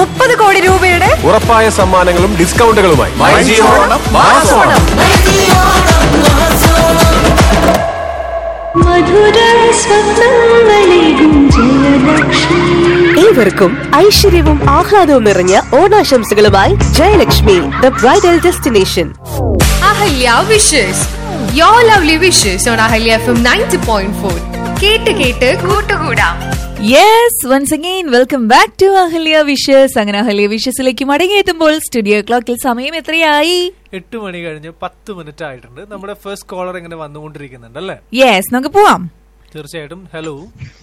മുപ്പത് കോടി രൂപയുടെ ഉറപ്പായ സമ്മാനങ്ങളും ഡിസ്കൗണ്ടുകളുമായി മാസോണം മധുര സ്വപ്നങ്ങളേകും ജയലക്ഷ്മി ഏവർക്കും ഐശ്വര്യവും ആഹ്ലാദവും നിറഞ്ഞ ഓണാശംസകളുമായി Jayalakshmi the bridal destination Ahalya wishes your lovely wishes on Ahalya F M ninety point four കേട്ട് കേട്ട് കൂട്ടുകൂടാം yes once again welcome back to Ahalya wishes അങ്ങനെ അഹല്യ വിഷസിലേക്ക് മടങ്ങിയെത്തുമ്പോൾ സ്റ്റുഡിയോ ക്ലോക്കിൽ സമയം എത്രയായി എട്ട് മണി കഴിഞ്ഞ് പത്ത് മിനിറ്റ് ആയിട്ടുണ്ട് നമ്മുടെ ഫസ്റ്റ് കോളർ ഇങ്ങനെ വന്നുകൊണ്ടിരിക്കുന്നുണ്ട് അല്ലേ യെസ് നമുക്ക് പോവാം തീർച്ചയായിട്ടും ഹലോ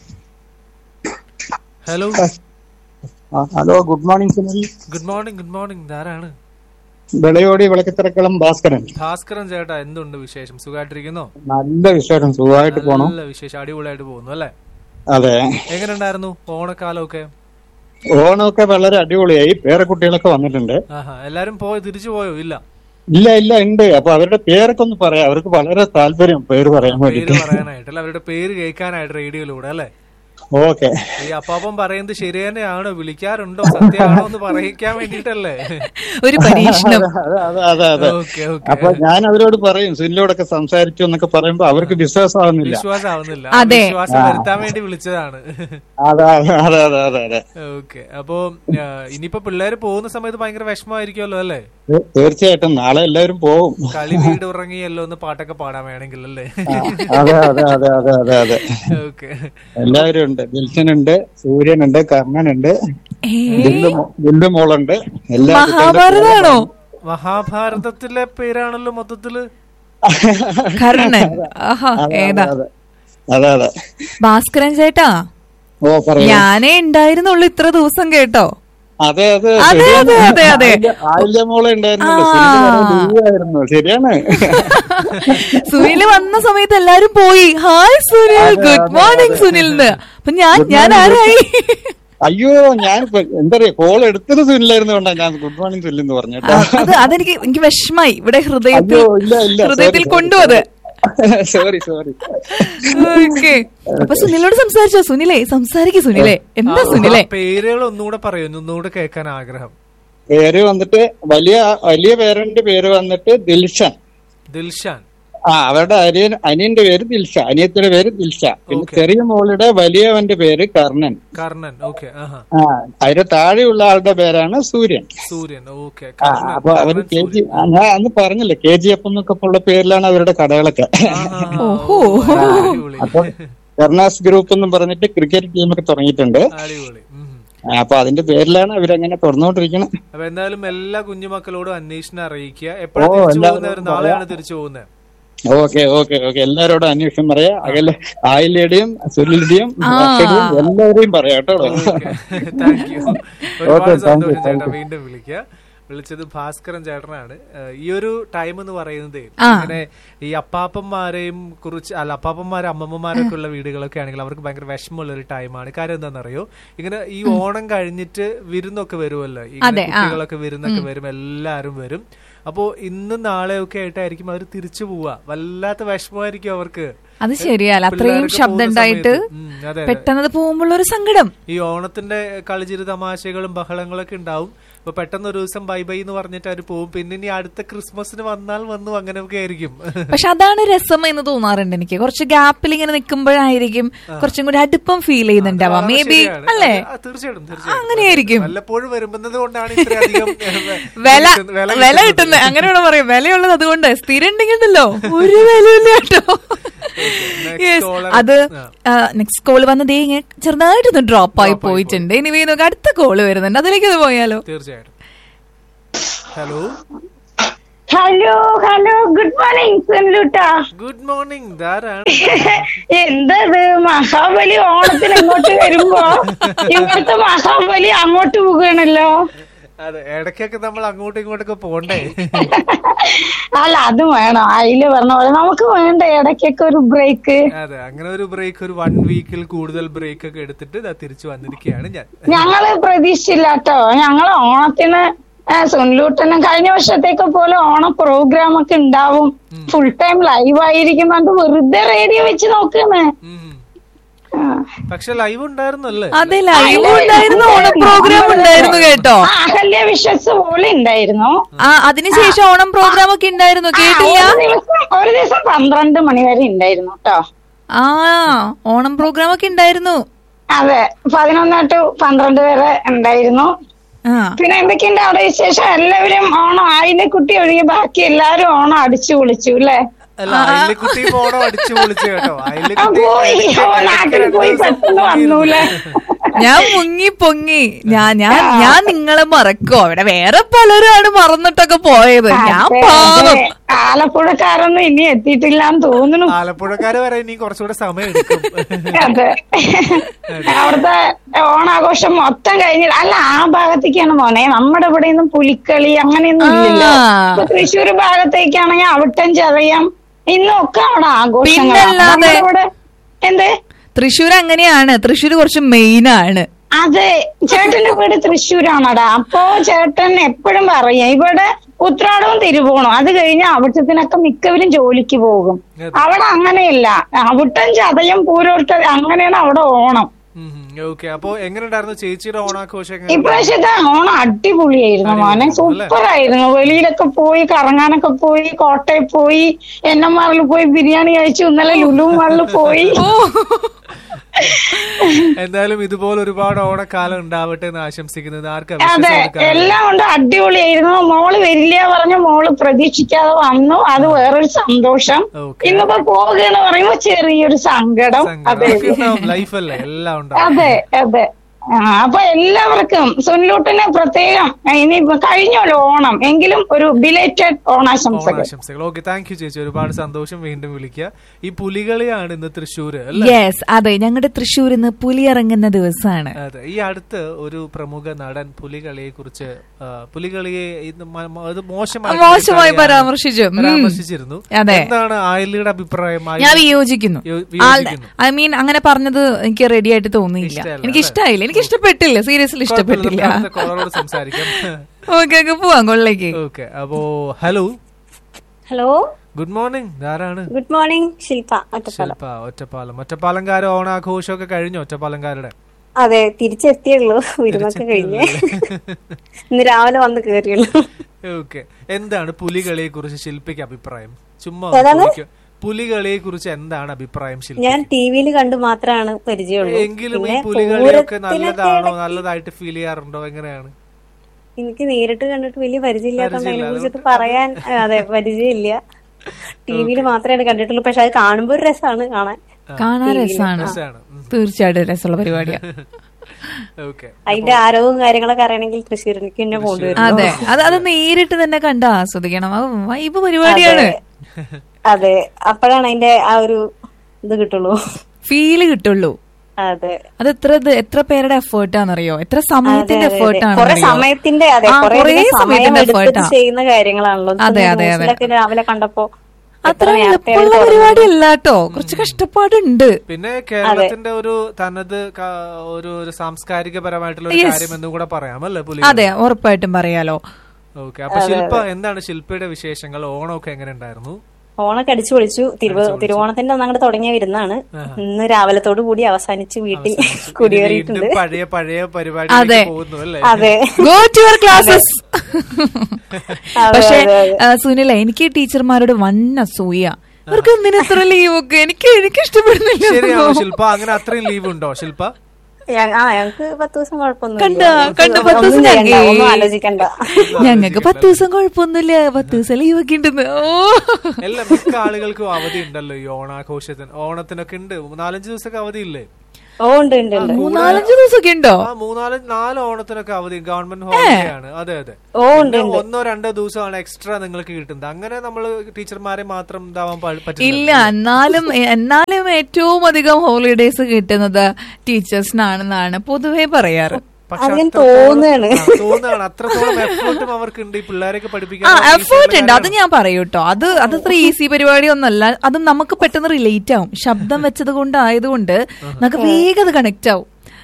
ഹലോ ആ, hello good morning Sunil good morning good morning ധാരാണ് വിളയോടി വിളക്കത്തിറക്കളം ഭാസ്കരൻ ഭാസ്കരൻ ചേട്ടാ എന്തുണ്ട് വിശേഷം സുഖമായിട്ടിരിക്കുന്നോ നല്ല വിശേഷം സുഖമായിട്ട് പോണു നല്ല വിശേഷം അടിപൊളിയായിട്ട് പോകുന്നു അല്ലേ അതെ എങ്ങനെ ഉണ്ടായിരുന്നു ഓണക്കാലമൊക്കെ ഓണമൊക്കെ വളരെ അടിപൊളിയായി പേരെ കുട്ടികളൊക്കെ വന്നിട്ടുണ്ട് ആഹാ എല്ലാരും പോയോ തിരിച്ചു പോയോ ഇല്ല ഇല്ല ഇല്ല ഉണ്ട് അപ്പൊ അവരുടെ പേരൊക്കെ ഒന്ന് പറയാം അവർക്ക് വളരെ താല്പര്യം പേര് പറയാൻ പേര് വേണ്ടിട്ട് പറയാനായിട്ട് അല്ല അവരുടെ പേര് കേൾക്കാനായിട്ട് റേഡിയോയിലൂടെ അല്ലേ ഓക്കെ ഈ അപ്പാപ്പൻ പറയുന്നത് ശരി തന്നെയാണോ വിളിക്കാറുണ്ടോ സത്യമാണോ എന്ന് പറയിക്കാൻ വേണ്ടിട്ടല്ലേ ഒരു പരീക്ഷണം അതെ അതെ അതെ അതെ ഓക്കെ ഓക്കെ അപ്പൊ ഞാൻ അവരോട് പറയും സുനിലോടൊക്കെ സംസാരിച്ചു എന്നൊക്കെ പറയുമ്പോ അവർക്ക് വിശ്വാസമാവുന്നില്ല വിശ്വാസമാവുന്നില്ല അതെ. വിശ്വാസം വരുത്താൻ വേണ്ടി വിളിച്ചതാണ് അതെ അതെ അതെ അതെ അതെ അതെ ഓക്കെ അപ്പോ ആ, ഇനിയിപ്പോ പിള്ളേര് പോകുന്ന സമയത്ത് ഭയങ്കര വിഷമമായിരിക്കുമല്ലോ അല്ലേ തീ- തീർച്ചയായിട്ടും നാളെ എല്ലാവരും പോവും കളി വീട് ഉറങ്ങിയല്ലോ എന്ന് പാട്ടൊക്കെ പാടാൻ വേണമെങ്കിൽ അല്ലേ അതെ അതെ അതെ അതെ അതെ അതെ ഓക്കെ എല്ലാവരും ഉണ്ട് ദിൽസനുണ്ട് സൂര്യനുണ്ട് കർണനുണ്ട് ഏ, ദില്ലു മോ- ദില്ലു മോളുണ്ട് എല്ലാ മഹാഭാരതാണോ മഹാഭാരതത്തിലെ പേരാണല്ലോ മൊത്തത്തില് കർണൻ ആഹാ അതെ, ഏതാ അതെ, അതെ അതെ ഭാസ്കരൻ ചേട്ടാ ഓ പറയൂ ഞാനേ ഉണ്ടായിരുന്നുള്ളൂ ഇത്ര ദിവസം കേട്ടോ അതെ അതെ അതെ, ശരിയാണ്. അതെ, അതെ, അതെ. ആയില്യ- ആയില്യ മോളെ ഉണ്ടായിരുന്നല്ലോ ആ. സുനിൽ വേറെ ലീവായിരുന്നു ശരിയാണ് സുനിൽ വന്ന സമയത്ത് എല്ലാരും പോയി ഹായ് സുനിൽ അതെ, ഗുഡ് അതെ, മോർണിംഗ് അതെ. സുനിലിന് അപ്പൊ ഞാൻ Good ഞാൻ morning, ആരായി അയ്യോ ഞാൻ ഇപ്പൊ എന്താ പറയാ കോൾ എടുത്തത് സുനിലായിരുന്നു കൊണ്ടാ ഞാൻ ഗുഡ് മോർണിംഗ് സുനിൽ എന്ന് പറഞ്ഞു ആ, അത് അതെനിക്ക് എനിക്ക് വിഷമായി ഇവിടെ ഹൃദയത്തിൽ അയ്യോ ഇല്ല ഇല്ല ഹൃദയത്തിൽ കൊണ്ടു അത് സോറി സോറി ഓക്കെ അപ്പൊ സുനിലോട് സംസാരിച്ചോ സുനിലേ സംസാരിക്കും സുനിലേ എന്താ സുനിലേ പേരുകൾ ഒന്നുകൂടെ പറയൂ ഒന്നുകൂടെ കേൾക്കാൻ ആഗ്രഹം പേര് വന്നിട്ട് വലിയ വലിയ പേരന്റെ പേര് വന്നിട്ട് ദിൽഷൻ ദിൽഷാൻ ആ അവരുടെ അനിയൻ അനിയന്റെ പേര് ദിൽഷ അനിയത്തിന്റെ പേര് ദിൽഷ പിന്നെ Okay. ചെറിയ മോളുടെ വലിയവന്റെ പേര് കർണൻ കർണൻ ഓക്കെ ആഹാ ആ അതിന്റെ താഴെയുള്ള ആളുടെ പേരാണ് സൂര്യൻ സൂര്യൻ ഓക്കെ ആ അപ്പൊ അവര് കെ ജി ഞാൻ അന്ന് പറഞ്ഞില്ലേ കെ ജി എഫ് എന്നൊക്കെ ഉള്ള പേരിലാണ് അവരുടെ കടകളൊക്കെ ഓഹോ. അപ്പൊ കർണാസ് ഗ്രൂപ്പ് എന്ന് പറഞ്ഞിട്ട് ക്രിക്കറ്റ് ടീമൊക്കെ തുടങ്ങിയിട്ടുണ്ട് അടിപൊളി ഉം. ആ, അപ്പൊ അതിന്റെ പേരിലാണ് അവരങ്ങനെ തുറന്നുകൊണ്ടിരിക്കുന്നത് അപ്പൊ എന്തായാലും എല്ലാ കുഞ്ഞുമക്കളോടും അന്വേഷണം അറിയിക്കുക എപ്പോഴാണ് ഓ, തിരിച്ചു എല്ലാവരോടും പോകുന്നവർ നാളെയാണ് തിരിച്ചു പോകുന്നത് ഓക്കെ ഓക്കെ ഓക്കെ എല്ലാരോടും അന്വേഷണം പറയാ അകലെ ആയില്യയുടെയും സുനിലിന്റെയും ആ. അക്ഷയുടെയും എല്ലാവരെയും പറയാം കേട്ടോ താങ്ക് യു ഒരുപാട് Okay, thank you, സന്തോഷം thank ചേട്ടാ you. വീണ്ടും വിളിക്കുക വിളിച്ചത് ഭാസ്കരൻ ചേട്ടനാണ് ഏഹ് ഈ ഒരു ടൈം എന്ന് പറയുന്നത് ആ. ഇങ്ങനെ ഈ അപ്പാപ്പന്മാരെയും കുറിച്ച് അല്ല അപ്പാപ്പന്മാരെ അമ്മമ്മമാരൊക്കെ ഉള്ള വീടുകളൊക്കെ ആണെങ്കിൽ അവർക്ക് ഭയങ്കര വിഷമമുള്ള ഒരു ടൈമാണ് കാര്യം എന്താണെന്നറിയോ ഇങ്ങനെ ഈ ഓണം കഴിഞ്ഞിട്ട് വിരുന്നൊക്കെ വരുമല്ലോ ഈ അതെ, ആ. കുട്ടികളൊക്കെ വിരുന്നൊക്കെ വരും എല്ലാരും വരും അപ്പോ ഇന്നും നാളെയൊക്കെ ആയിട്ടായിരിക്കും അവർ തിരിച്ചു പോവുക വല്ലാത്ത വിഷമമായിരിക്കും അവർക്ക് അത് ശരിയല്ല അത്രയും പിള്ളേരൊക്കെ ശബ്ദം പോകുന്ന ഉണ്ടായിട്ട് സമയത്ത്. ഉം, അതെ, അതെ. പെട്ടെന്ന് അത് പോകുമ്പോൾ ഒരു സങ്കടം ഈ ഓണത്തിന്റെ കളിച്ചിരി തമാശകളും ബഹളങ്ങളൊക്കെ ഉണ്ടാവും അപ്പൊ പെട്ടെന്ന് ഒരു ദിവസം ബൈ ബൈ എന്ന് പറഞ്ഞിട്ട് അവര് പോകും പിന്നെ ഇനി അടുത്ത ക്രിസ്മസിന് വന്നാൽ വന്നു അങ്ങനെയൊക്കെ ആയിരിക്കും പക്ഷെ അതാണ് രസം എന്ന് തോന്നാറുണ്ട് എനിക്ക് കുറച്ച് ഗ്യാപ്പിൽ ഇങ്ങനെ നിൽക്കുമ്പോഴായിരിക്കും കുറച്ചും കൂടി അടുപ്പം ഫീൽ ചെയ്യുന്നുണ്ടാവാം മേ ബി ശരിയാണ്. അല്ലേ അത് ആ, തീർച്ചയായിട്ടും തീർച്ചയായിട്ടും അങ്ങനെയായിരിക്കും. വല്ലപ്പോഴും വരുന്നത് കൊണ്ടാണ് ഇത്രയധികം വില കിട്ടുന്നത്- വില കിട്ടുന്നത് അങ്ങനെയാണോ പറയാം വിലയുള്ളത് അതുകൊണ്ട് സ്ഥിരം ഉണ്ടെങ്കിൽ ഉണ്ടല്ലോ ഒരു വിലയില്ല കേട്ടോ Next Yes, caller. അത് ആ. നെക്സ്റ്റ് കോള് വന്നത് ഇങ്ങനെ ചെറുതായിട്ടൊന്ന് ഡ്രോപ്പ് ആയി പോയിട്ടുണ്ട് ഇനി നോക്ക് അടുത്ത കോള് വരുന്നുണ്ട് അതിലേക്ക് അത് പോയാലോ തീർച്ചയായിട്ടും hello hello hello good morning സുനിലുട്ടാ ഗുഡ് മോർണിംഗ് ധാരാണ് എന്തത് മഹാബലി ഓണത്തിന് ഇങ്ങോട്ട് വരുമ്പോ ഇവിടുത്തെ മഹാബലി അങ്ങോട്ട് പോകുകയാണല്ലോ അതെ ഇടയ്ക്കൊക്കെ നമ്മൾ അങ്ങോട്ടും ഇങ്ങോട്ടൊക്കെ പോണ്ടേ അല്ല അത് വേണം അതില് പറഞ്ഞ പോലെ നമുക്ക് വേണ്ട ഇടയ്ക്കൊക്കെ ഒരു ബ്രേക്ക് അതെ അങ്ങനെ ഒരു ബ്രേക്ക് ഒരു വൺ വീക്കിൽ കൂടുതൽ ബ്രേക്ക് ഒക്കെ എടുത്തിട്ട് ദാ തിരിച്ചു വന്നിരിക്കുകയാണ് ഞാൻ ഞങ്ങള് പ്രതീക്ഷിച്ചില്ല കേട്ടോ ഞങ്ങള് ഓണത്തിന് ആ, സുനിലൂട്ടനും കഴിഞ്ഞ വർഷത്തേക്ക് പോലെ ഓണ പ്രോഗ്രാം ഒക്കെ ഉണ്ടാവും ഫുൾ ടൈം ലൈവ് ആയിരിക്കും പറഞ്ഞിട്ട് വെറുതെ റേഡിയോ വെച്ച് നോക്കുന്നേ ഉം. പക്ഷെ ലൈവ് ഉണ്ടായിരുന്നല്ലേ അതെ ലൈവ് ഉണ്ടായിരുന്നു ഓണ പ്രോഗ്രാം ഉണ്ടായിരുന്നു കേട്ടോ ആ, അഹല്യ വിശ്വസ് പോലെ ഉണ്ടായിരുന്നു ആ അതിനുശേഷം ഓണം പ്രോഗ്രാം ഒക്കെ ഉണ്ടായിരുന്നു ആ, കേട്ടില്ല ഒരു ദിവസം ഒരു ദിവസം പന്ത്രണ്ട് മണി വരെ ഉണ്ടായിരുന്നു കേട്ടോ ആ ഓണം പ്രോഗ്രാം ഒക്കെ ഉണ്ടായിരുന്നു അതെ പതിനൊന്ന് ടു പന്ത്രണ്ട് വരെ ഉണ്ടായിരുന്നു ആ പിന്നെ എന്തൊക്കെയുണ്ട് അവിടെ വിശേഷം എല്ലാവരും ഓണം ആയിന്റെ കുട്ടി ഒഴികെ ബാക്കി എല്ലാരും ഓണം അടിച്ചു പൊളിച്ചു അല്ലേ അല്ല അയലിക്കുട്ടി ഓണം അടിച്ചു പൊളിച്ചു കേട്ടോ ആ, അയലിക്കുട്ടി പോയി ഓ, നാട്ടിൽ പോയി പെട്ടെന്ന് വന്നൂലേ ഞാൻ മുങ്ങി പൊങ്ങി ഞാൻ ഞാൻ ഞാൻ നിങ്ങളെ മറക്കോ അവിടെ വേറെ പലരാണ് മറന്നിട്ടൊക്കെ പോയത് ഞാൻ അതെ, പാവം അതെ. ആലപ്പുഴക്കാരൊന്നും ഇനി എത്തിയിട്ടില്ലാന്ന് തോന്നുന്നു ആലപ്പുഴക്കാര് വരെ ഇനി കുറച്ചുകൂടെ സമയം എടുക്കും അതെ അവിടുത്തെ ഓണാഘോഷം മൊത്തം കഴിഞ്ഞിട്ട് അല്ല ആ ഭാഗത്തേക്കാണ് മോനെ നമ്മുടെ ഇവിടെ ഒന്നും പുലിക്കളി അങ്ങനെയൊന്നും ഇല്ലല്ലോ ആ. ഇപ്പൊ തൃശ്ശൂർ ഭാഗത്തേക്കാണെങ്കിൽ അവിട്ടം ചതയം ഇന്നും ഒക്കെ അവിടെ ആഘോഷങ്ങളാണ് പിന്നല്ലാതെ. നമ്മുടെ ഇവിടെ എന്ത് തൃശ്ശൂർ അങ്ങനെയാണ് തൃശ്ശൂർ കുറച്ച് മെയിൻ ആണ് അതെ ചേട്ടന്റെ വീട് തൃശ്ശൂരാണടാ അപ്പോ ചേട്ടൻ എപ്പോഴും പറയും ഇവിടെ ഉത്രാടവും തിരുവോണവും അത് കഴിഞ്ഞ് അവിട്ടത്തിനൊക്കെ മിക്കവരും ജോലിക്ക് പോകും അവിടെ അങ്ങനെയല്ല അവിട്ടം ചതയം പൂരോട്ട അങ്ങനെയാണ് അവിടെ ഓണം ഓക്കെ അപ്പൊ എങ്ങനെ ഉണ്ടായിരുന്നു ചേച്ചിയുടെ ഓണാഘോഷം എങ്ങനെ ഇപ്രാവശ്യത്തെ ഓണം അടിപൊളിയായിരുന്നു മോനെ സൂപ്പർ ആയിരുന്നു വെളിയിലൊക്കെ പോയി കറങ്ങാനൊക്കെ പോയി കോട്ടയിൽ പോയി എന്നമാറിൽ പോയി ബിരിയാണി കഴിച്ചു ഇന്നലെ ലുലു മാളിൽ പോയി എന്തായാലും ഇതുപോലെ ഒരുപാട് ഓണക്കാലം ഉണ്ടാവട്ടെ എന്ന് ആശംസിക്കുന്നത് ആർക്കാ അതെ വിശ്വസിക്കാൻ എല്ലാം കൊണ്ട് അടിപൊളിയായിരുന്നു മോള് വരില്ല പറഞ്ഞ മോള് പ്രതീക്ഷിക്കാതെ വന്നു അത് വേറൊരു സന്തോഷം Okay. ഇന്നിപ്പോ പോകുകയെന്ന് പറയുമ്പോ ചെറിയൊരു സങ്കടം അതെ ലൈഫ് അല്ലേ എല്ലാം ഉണ്ടാവും അതെ അതെ ആ, അപ്പൊ എല്ലാവർക്കും സുനിലൂട്ടിന് പ്രത്യേകം ഇനി കഴിഞ്ഞല്ലോ ഓണം എങ്കിലും ഒരു ബിലേറ്റഡ് ഓണാശംസകൾ ഓണാശംസകൾ ഓക്കെ താങ്ക് യു ചേച്ചി ഒരുപാട് സന്തോഷം വീണ്ടും വിളിക്കുക ഈ പുലികളിയാണ് ഇന്ന് തൃശ്ശൂര് അല്ലേ യെസ് അതെ ഞങ്ങളുടെ തൃശ്ശൂർ ഇന്ന് പുലി ഇറങ്ങുന്ന ദിവസമാണ് അതെ ഈ അടുത്ത് ഒരു പ്രമുഖ നടൻ പുലികളിയെ കുറിച്ച് പുലികളിയെ ഇത് മ- മ- അത് മോശമായി മോശമായി പരാമർശിച്ചു. ഉം. പരാമർശിച്ചിരുന്നു അതെ. എന്താണ് ആയിലിയുടെ അഭിപ്രായം ഞാൻ ആയിലി- വിയോജിക്കുന്നു യോ- വിയോജിക്കുന്നു. ഐ മീൻ അങ്ങനെ പറഞ്ഞത് എനിക്ക് റെഡി ആയിട്ട് തോന്നിയില്ല ഇഷ്ടമല്ല, എനിക്ക് ഇഷ്ടമായില്ല എനിക്ക് ഇഷ്ടപ്പെട്ടില്ല സീരിയസ്ലി കുഴപ്പമില്ല, ഇഷ്ടപ്പെട്ടില്ല നമുക്ക് അടുത്ത കോളറോട് സംസാരിക്കാം ഓക്കെ ഓക്കെ പോവാം കൊള്ളേക്ക് ഓക്കെ അപ്പോ ഹലോ ഹലോ ഗുഡ് മോർണിംഗ് ആരാണ് ഗുഡ് മോർണിംഗ് ശില്പ ഒറ്റപ്പാലം ശില്പ ഒറ്റപ്പാലം ഒറ്റപ്പാലംകാര ഓണാഘോഷമൊക്കെ കഴിഞ്ഞു ഒറ്റപ്പാലംകാരുടെ അതെ തിരിച്ചെത്തിയുള്ളൂ വിരുന്നൊക്കെ കഴിഞ്ഞ് ഇന്ന് രാവിലെ വന്ന് കേറിയുള്ളൂ ഓക്കെ എന്താണ് പുലികളിയെ കുറിച്ച് ശില്പിക്ക് അഭിപ്രായം ചുമ്മാ ഏതാണ്? ചോദിക്കാം. പുലികളിയെ കുറിച്ച് എന്താണ് അഭിപ്രായം ശില്പി ഞാൻ ടി വിയിൽ കണ്ടു മാത്രമാണ് പരിചയമുള്ളൂ എങ്കിലും ഈ പിന്നെ പുലികളിയൊക്കെ പൂരത്തിനൊക്കെ നല്ലതാണോ ഇടയ്ക്ക് നല്ലതായിട്ട് ഫീൽ ചെയ്യാറുണ്ടോ എങ്ങനെയാണ് എനിക്ക് നേരിട്ട് കണ്ടിട്ട് വലിയ പരിചയമില്ലാത്തതുകൊണ്ട് അതിനെ പരിചയമില്ല. കുറിച്ചിട്ട് പറയാൻ അതെ പരിചയമില്ല ടി വിയിൽ മാത്രമേ കണ്ടിട്ടുള്ളൂ പക്ഷെ അത് കാണുമ്പോ ഒരു രസമാണ് കാണാൻ കാണാൻ രസമാണ് രസാണ്. ഉം. തീർച്ചയായിട്ടും രസമുള്ള പരിപാടിയാണ് ഓക്കെ അതിന്റെ ആരവവും കാര്യങ്ങളൊക്കെ അറിയണമെങ്കിൽ തൃശ്ശൂരിലേക്ക് തന്നെ കൊണ്ടുവരും അതെ അത് അത് നേരിട്ട് തന്നെ കണ്ട് ആസ്വദിക്കണം അത് വൈബ് പരിപാടിയാണ് അതെ അപ്പോഴാണ് അതിന്റെ ആ ഒരു ഇത് കിട്ടുള്ളൂ ഫീല് കിട്ടുള്ളൂ അതെ അത് എത്ര ഇത് എത്ര പേരുടെ എഫേർട്ടാന്നറിയോ എത്ര സമയത്തിന്റെ അതെ, അതെ, അതെ. എഫേർട്ടാണ് കുറെ സമയത്തിന്റെ അതെ ആ, കുറെ കുറേ സമയം സമയത്തിന്റെ എടുത്തിട്ട് എഫേർട്ടാ ചെയ്യുന്ന കാര്യങ്ങളാണല്ലോ അതെ, അതെ, അതെ. ന്യൂസിലൊക്കെ രാവിലെ കണ്ടപ്പോ അത്ര എത്ര നേരത്തെ എളുപ്പമുള്ള അവര് പരിപാടി അല്ല കേട്ടോ കുറച്ച് കഷ്ടപ്പാടുണ്ട് പിന്നെ കേരളത്തിന്റെ ഒരു തനത് ക- ഒരു ഒരു സാംസ്കാരിക പരമായിട്ടുള്ള ഒരു Yes. കാര്യം എന്നും കൂടെ പറയാം അല്ലേ പുലി അതെ ഉറപ്പായിട്ടും പറയാലോ ഓക്കെ അപ്പൊ ശില്പ എന്താണ് ശില്പയുടെ വിശേഷങ്ങൾ ഓണമൊക്കെ എങ്ങനെ ഉണ്ടായിരുന്നു ഓണൊക്കെ അടിച്ചു പൊളിച്ചു തിരുവ തിരുവോണത്തിന്റെ അന്ന് അങ്ങോട്ട് തുടങ്ങിയ വരുന്നതാണ് ഇന്ന് രാവിലത്തോടു കൂടി അവസാനിച്ച് വീട്ടിൽ ഇനി കുടിയേറിയിട്ടുണ്ട് വീണ്ടും പഴയ പഴയ അതെ. പരിപാടി പോകുന്നു അല്ലേ അതെ ഗോ ടു യുവർ ക്ലാസ്സസ് അതെ, പക്ഷെ അതെ, അതെ. സുനില എനിക്ക് ടീച്ചർമാരോട് വൻ അസൂയ ഇവർക്ക് എന്തിനാ ഇത്ര ലീവ് ഒക്കെ എനിക്ക് എനിക്ക് ഇഷ്ടപ്പെടുന്നില്ല ശരിയാണോ ശില്പ അങ്ങനെ അത്രയും ലീവ് ഉണ്ടോ ശില്പ ഞ- ആ ഞങ്ങക്ക് പത്ത് ദിവസം കുഴപ്പമൊന്നുമില്ല കണ്ടാ? കണ്ടു, ഒന്നും പത്ത് ദിവസം ചെയ്യണ്ട, ഞങ്ങ- ഒന്നും ആലോചിക്കണ്ട ഞങ്ങൾക്ക് പത്ത് ദിവസം കുഴപ്പമൊന്നുമില്ല പത്ത് ദിവസം ലീവ് ഒക്കെ ഉണ്ടെന്ന് ഓ എല്ലാ മിക്ക ആളുകൾക്കും അവധി ഉണ്ടല്ലോ ഈ ഓണാഘോഷത്തിന് ഓണത്തിനൊക്കെ ഉണ്ട് നാലഞ്ച് ദിവസമൊക്കെ അവധി ഇല്ലേ ഓ ഉണ്ട് ഉണ്ട് ഉണ്ട് മൂന്നാലഞ്ച് ദിവസമൊക്കെ ഉണ്ടോ ആ മൂന്നാല് നാല് ഓണത്തിനൊക്കെ അവധി ഗവൺമെന്റ് ഹോളിഡേ ആണ് അതെ അതെ ഓ ഉണ്ട് പിന്നെ ഒന്നോ രണ്ടോ ദിവസമാണ് എക്സ്ട്രാ നിങ്ങൾക്ക് കിട്ടുന്നത് അങ്ങനെ നമ്മൾ ടീച്ചർമാരെ മാത്രം ഇതാവാൻ പ- പറ്റില്ല ഇല്ല എന്നാലും എന്നാലും ഏറ്റവും അധികം ഹോളിഡേസ് കിട്ടുന്നത് ടീച്ചേഴ്സിനാണെന്നാണ് പൊതുവെ പറയാറ് പക്ഷെ അത് ഞാൻ അത്രത്തോളം- തോന്നുകയാണ്. ആ, തോന്നുകയാണ് അത്രത്തോളം എഫേർട്ടും അവർക്കുണ്ട് ഈ പിള്ളേരൊക്കെ ആ പഠിപ്പിക്കാൻ എഫേർട്ട് ഉണ്ട് അത് ഞാൻ പറയൂ കേട്ടോ അത് അത് അത്ര ഈസി പരിപാടി ഒന്നല്ല അത് നമുക്ക് പെട്ടെന്ന് റിലേറ്റ് ആവും ശബ്ദം വെച്ചത് കൊണ്ട് ആയതുകൊണ്ട് നമുക്ക് വേഗം കണക്ട് ആവും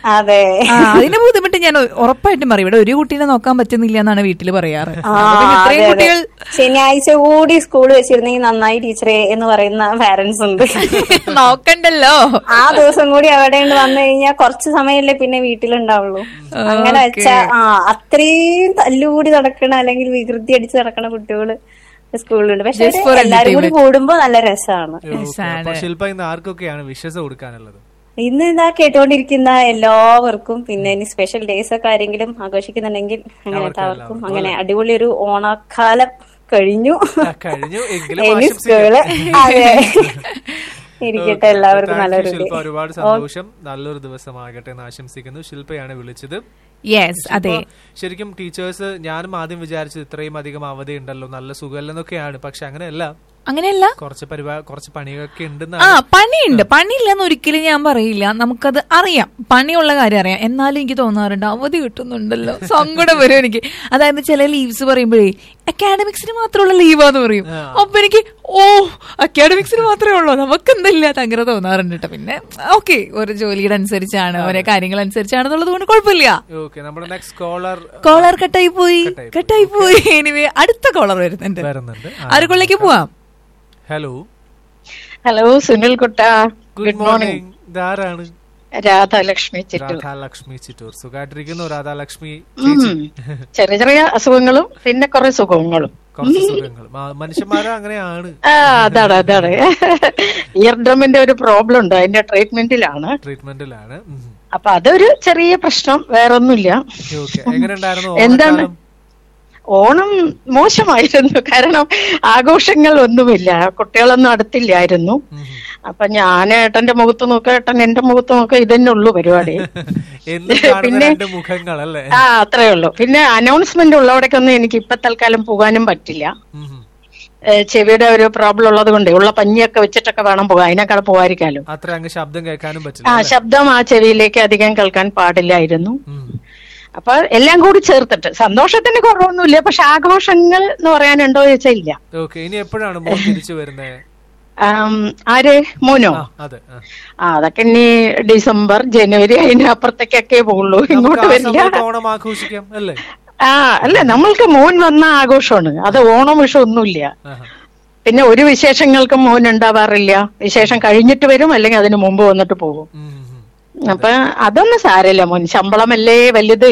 അതെ ആ അതിന്റെ ബുദ്ധിമുട്ട് ഞാൻ ഉ- ഉറപ്പായിട്ടും പറയും ഇവിടെ ഒരു കുട്ടീനെ നോക്കാൻ പറ്റുന്നില്ല എന്നാണ് വീട്ടിൽ പറയാറ് ആ, അപ്പൊ പിന്നെ അതെ, ഇത്രയും അതെ. കുട്ടികൾ ശനിയാഴ്ച കൂടി സ്കൂൾ വെച്ചിരുന്നെങ്കിൽ നന്നായി ടീച്ചറെ എന്ന് പറയുന്ന പാരന്റ്സ് ഉണ്ട് നോക്കണ്ടല്ലോ ആ ദിവസം കൂടി അവിടെ ഉണ്ട് വന്നു കഴിഞ്ഞാൽ കുറച്ച് സമയമല്ലേ പിന്നെ വീട്ടിലുണ്ടാവുള്ളൂ അങ്ങനെ വെച്ചാ ആ അത്രയും തല്ലുകൂടി നടക്കണ അല്ലെങ്കിൽ വികൃതി അടിച്ച് നടക്കണ കുട്ടികള് സ്കൂളിലുണ്ട് പക്ഷെ Just for എല്ലാരും കൂടി entertainment. കൂടുമ്പോ നല്ല രസമാണ് ഓക്കേ. അപ്പൊ ശില്പ ഇന്ന് ആർക്കൊക്കെയാണ് വിശ്വസം കൊടുക്കാനുള്ളത് ഇന്ന് ഇതാ കേട്ടുകൊണ്ടിരിക്കുന്ന എല്ലാവർക്കും പിന്നെ ഇനി സ്പെഷ്യൽ ഡേയ്സ് ഒക്കെ ആരെങ്കിലും ആഘോഷിക്കുന്നുണ്ടെങ്കിൽ അങ്ങനത്തെ അവർക്കും അങ്ങനെ അടിപൊളി ഒരു ഓണക്കാലം കഴിഞ്ഞു ആ, കഴിഞ്ഞു എങ്കിലും ഇനി ആശംസിക്കാം. സ്കൂള് അതെ ഇരിക്കട്ടെ ഓക്കേ. എല്ലാവർക്കും Thank you, നല്ലൊരു ശില്പ day. ഒരുപാട് സന്തോഷം നല്ലൊരു ദിവസമാകട്ടെ എന്ന് ആശംസിക്കുന്നു ശില്പയാണ് വിളിച്ചത് യെസ് അതെ ഇപ്പൊ ശരിക്കും ടീച്ചേഴ്സ് ഞാനും ആദ്യം വിചാരിച്ചത് ഇത്രയും അധികം അവധി ഉണ്ടല്ലോ നല്ല സുഖമല്ലെന്നൊക്കെയാണ് പക്ഷെ അങ്ങനെയല്ല അങ്ങനെയല്ല കുറച്ച് പരിപാ കുറച്ച് പണിയൊക്കെ ആ ഉണ്ടെന്നാണ് പണിയുണ്ട് പണിയില്ലെന്ന് ഒരിക്കലും ഞാൻ പറയില്ല നമുക്കത് അറിയാം പണിയുള്ള കാര്യം അറിയാം എന്നാലും എനിക്ക് തോന്നാറുണ്ട് അവധി കിട്ടുന്നുണ്ടല്ലോ സങ്കടം വരും എനിക്ക് അതായത് ചില ലീവ്സ് പറയുമ്പോഴേ അക്കാഡമിക്സിന് മാത്രമുള്ള ലീവാന്ന് പറയും അപ്പൊ എനിക്ക് ഓ അക്കാഡമിക്സിന് മാത്രമേ ഉള്ളൂ നമുക്ക് എന്തില്ലാത്ത അങ്ങനെ തോന്നാറുണ്ട് കേട്ടോ പിന്നെ ഓക്കെ ഒരു ജോലിയുടെ അനുസരിച്ചാണ് ഓരോ കാര്യങ്ങൾ അനുസരിച്ചാണെന്നുള്ളത് കൊണ്ട് കുഴപ്പമില്ല ഓക്കെ നമ്മുടെ നെക്സ്റ്റ് കോളർ കോളർ കട്ടായി പോയി കട്ടായി കട്ടായി പോയി എനിവേ അടുത്ത കോളർ വരുന്നുണ്ട് വരുന്നുണ്ട് ആരുകൊള്ളേക്ക് പോവാം ഹലോ ഹലോ സുനിൽ കുട്ട ഗുഡ് മോർണിംഗ് ഇതാരാണ് രാധാലക്ഷ്മി ചിറ്റൂർ രാധാലക്ഷ്മി ചിറ്റൂർ സുഖമായിട്ടിരിക്കുന്നു രാധാലക്ഷ്മി ഉം. ചെറിയ ചെറിയ അസുഖങ്ങളും പിന്നെ കുറെ സുഖങ്ങളും കുറച്ച് സുഖങ്ങൾ മ- മനുഷ്യന്മാരും അങ്ങനെയാണ് ആ അതാണ് അതാണ് ഇയർ ഡ്രമ്മിന്റെ ഒരു പ്രോബ്ലം ഉണ്ട് അതിന്റെ ട്രീറ്റ്മെന്റിലാണ് ട്രീറ്റ്മെന്റിലാണ് അപ്പൊ അതൊരു ചെറിയ പ്രശ്നം വേറൊന്നുമില്ല ഓക്കെ എങ്ങനെ ഉണ്ടായിരുന്നു എന്താണ് ഓണക്കാലം ഓണം മോശമായിരുന്നു കാരണം ആഘോഷങ്ങൾ ഒന്നുമില്ല കുട്ടികളൊന്നും അടുത്തില്ലായിരുന്നു അപ്പൊ ഞാൻ ഏട്ടന്റെ മുഖത്ത് നോക്കുക ഏട്ടൻ എന്റെ മുഖത്ത് നോക്കുക ഇതന്നെ ഉള്ളൂ പരിപാടി എന്നും കാണുന്ന പിന്നെ രണ്ട് മുഖങ്ങൾ അല്ലേ ആ അത്രേ ഉള്ളൂ പിന്നെ അനൗൺസ്മെന്റ് ഉള്ളവിടേക്കൊന്നും എനിക്ക് ഇപ്പൊ തൽക്കാലം പോകാനും പറ്റില്ല ഏ, ചെവിയുടെ ഒരു പ്രോബ്ലം ഉള്ളത് കൊണ്ട് ഉള്ള പഞ്ഞിയൊക്കെ വെച്ചിട്ടൊക്കെ വേണം പോകാൻ അതിനേക്കാൾ പോകാതിരിക്കാലോ അത്ര അങ്ങ് ശബ്ദം കേൾക്കാനും ആ പറ്റില്ല അല്ലേ? ശബ്ദം ആ ചെവിയിലേക്ക് അധികം കേൾക്കാൻ പാടില്ലായിരുന്നു അപ്പൊ എല്ലാം കൂടി ചേർത്തിട്ട് സന്തോഷത്തിന് കുറവൊന്നുമില്ല പക്ഷെ ആഘോഷങ്ങൾ എന്ന് പറയാനുണ്ടോ ചോദിച്ചാൽ ഇല്ല ഓക്കെ ഇനി എപ്പോഴാണ് മോൻ തിരിച്ചു വരുന്നത് ആം, ആര് മോനോ അതെ ആ. ആ അതൊക്കെ ഇനി ഡിസംബർ ജനുവരി അതിനപ്പുറത്തേക്കൊക്കെ പോകുള്ളൂ നമുക്ക് ഇങ്ങോട്ട് ആ വരില്ല സമയത്ത് ഓണം ആഘോഷിക്കാം അല്ലേ ആ അല്ല നമ്മൾക്ക് മോൻ വന്ന ആഘോഷമാണ് അത് ഓണം വിഷു ഒന്നുമില്ല പിന്നെ ഒരു വിശേഷങ്ങൾക്കും മോൻ ഉണ്ടാവാറില്ല വിശേഷം കഴിഞ്ഞിട്ട് വരും അല്ലെങ്കിൽ അതിന് മുമ്പ് വന്നിട്ട് പോകും അപ്പൊ അതൊന്നും സാരമില്ല മോൻ ശമ്പളമല്ലേ വലുത്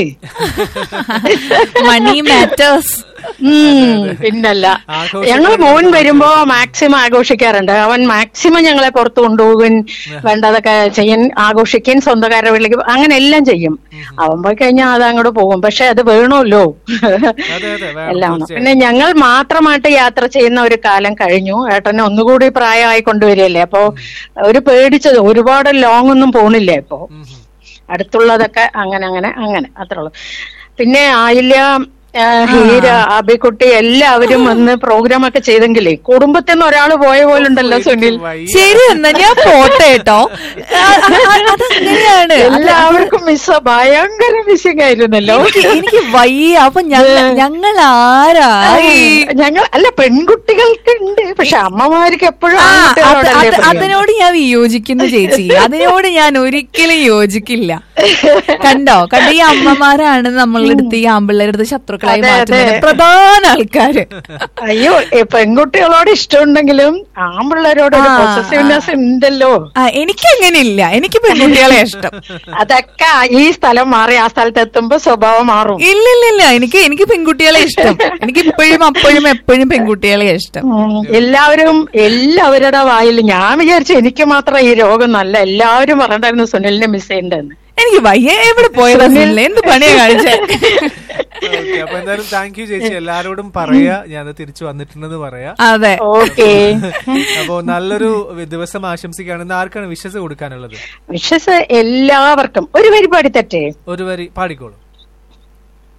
മണി മാറ്റേഴ്സ് ഉം, പിന്നല്ല ഞങ്ങൾ മോൻ വരുമ്പോ മാക്സിമം ആഘോഷിക്കാറുണ്ട് അവൻ മാക്സിമം ഞങ്ങളെ പുറത്ത് കൊണ്ടുപോകും വേണ്ടതൊക്കെ ചെയ്യാൻ ആഘോഷിക്കാൻ സ്വന്തക്കാരെ വീട്ടിലേക്ക് പോ- അങ്ങനെ എല്ലാം ചെയ്യും അവൻ പോയി കഴിഞ്ഞാൽ അത് അങ്ങോട്ട് പോകും പക്ഷെ അത് വേണമല്ലോ എല്ലാം ആണ്. പിന്നെ ഞങ്ങൾ മാത്രമായിട്ട് യാത്ര ചെയ്യുന്ന ഒരു കാലം കഴിഞ്ഞു ഏട്ടന് ഒന്നുകൂടി പ്രായമായി കൊണ്ടുവരികയല്ലേ അപ്പോ ഒരു പേടിച്ചത് ഒരുപാട് ലോങ് ഒന്നും പോണില്ല ഇപ്പോ അടുത്തുള്ളതൊക്കെ അങ്ങനെ അങ്ങനെ അങ്ങനെ അത്രേ ഉള്ളൂ പിന്നെ ആയില്യ ആ, ഹീര അബിക്കുട്ടി എല്ലാവരും വന്ന് പ്രോഗ്രാം ഒക്കെ ചെയ്തെങ്കിലേ കുടുംബത്തിൽ നിന്ന് ഒരാൾ പോയ പോലുണ്ടല്ലോ സുനിൽ ശരി എന്നാ ഞാൻ പോട്ടെ കേട്ടോ ആ, ആ, ആ, അതങ്ങനെയാണ് അത് എല്ലാവർക്കും മിസ് ഭയങ്കര മിസ്സിംഗ് ആയിരുന്നല്ലോ എനിക്ക് എനിക്ക് വയ്യ അപ്പൊ ഞങ്ങൾ ഞങ്ങൾ ആരായി ഞങ്ങൾ അല്ല പെൺകുട്ടികൾക്ക് ഉണ്ട് പക്ഷെ അമ്മമാർക്ക് എപ്പോഴും ആ, അത് ആൺകുട്ടികളോടല്ലേ അത് പ്രിയം. അതിനോട് ഞാൻ വിയോജിക്കുന്നു ചേച്ചി അതിനോട് ഞാൻ ഒരിക്കലും യോജിക്കില്ല കണ്ടോ കണ്ടോ ഈ അമ്മമാരാണ് നമ്മളെടുത്ത് ഈ ആമ്പിള്ളേരെടുത്ത് ശത്രുക്കളായി അതെ, മാറ്റുന്നത് അതെ. പ്രധാന ആൾക്കാര് അയ്യോ ഈ പെൺകുട്ടികളോട് ഇഷ്ടമുണ്ടെങ്കിലും ആൺപിള്ളേരോട് ഒരു ആ, പൊസസീവ്നെസ് ഉണ്ടല്ലോ ആ എനിക്ക് അങ്ങനെ ഇല്ല എനിക്ക് പെൺകുട്ടികളെ ഇഷ്ടം അതൊക്കെ ഈ സ്ഥലം മാറി ആ സ്ഥലത്ത് എത്തുമ്പോ സ്വഭാവം മാറും ഇല്ല ഇല്ല ഇല്ല എനിക്ക് എനിക്ക് പെൺകുട്ടികളെ ഇഷ്ടം എനിക്ക് ഇപ്പോഴും അപ്പോഴും എപ്പോഴും പെൺകുട്ടികളെ ഇഷ്ടം ഉം, എല്ലാവരും എല്ലാവരുടെ വായിൽ ഞാൻ വിചാരിച്ചു എനിക്ക് മാത്രം ഈ രോഗം നല്ല എല്ലാവരും പറഞ്ഞിട്ടായിരുന്നു സുനിലിനെ മിസ് ചെയ്യണ്ടെന്ന് എനിക്ക് വയ്യ എവിടെ പോയതാ സുനിൽ? എന്ത് പണിയാ കാണിച്ചേ ഓക്കെ അപ്പൊ എന്തായാലും താങ്ക് യു ചേച്ചി എല്ലാരോടും പറയാ ഞാൻ തിരിച്ചു വന്നിട്ടുണ്ടെന്ന് പറയാ അതെ ഓക്കെ അപ്പോ നല്ലൊരു ദിവസം ആശംസിക്കുകയാണ് ഇന്ന് ആർക്കാണ് വിശ്വസ് കൊടുക്കാനുള്ളത് വിശ്വസ് എല്ലാവർക്കും ഒരു പരിപാടി തെറ്റേ ഒരു വരി പാടിക്കോളൂ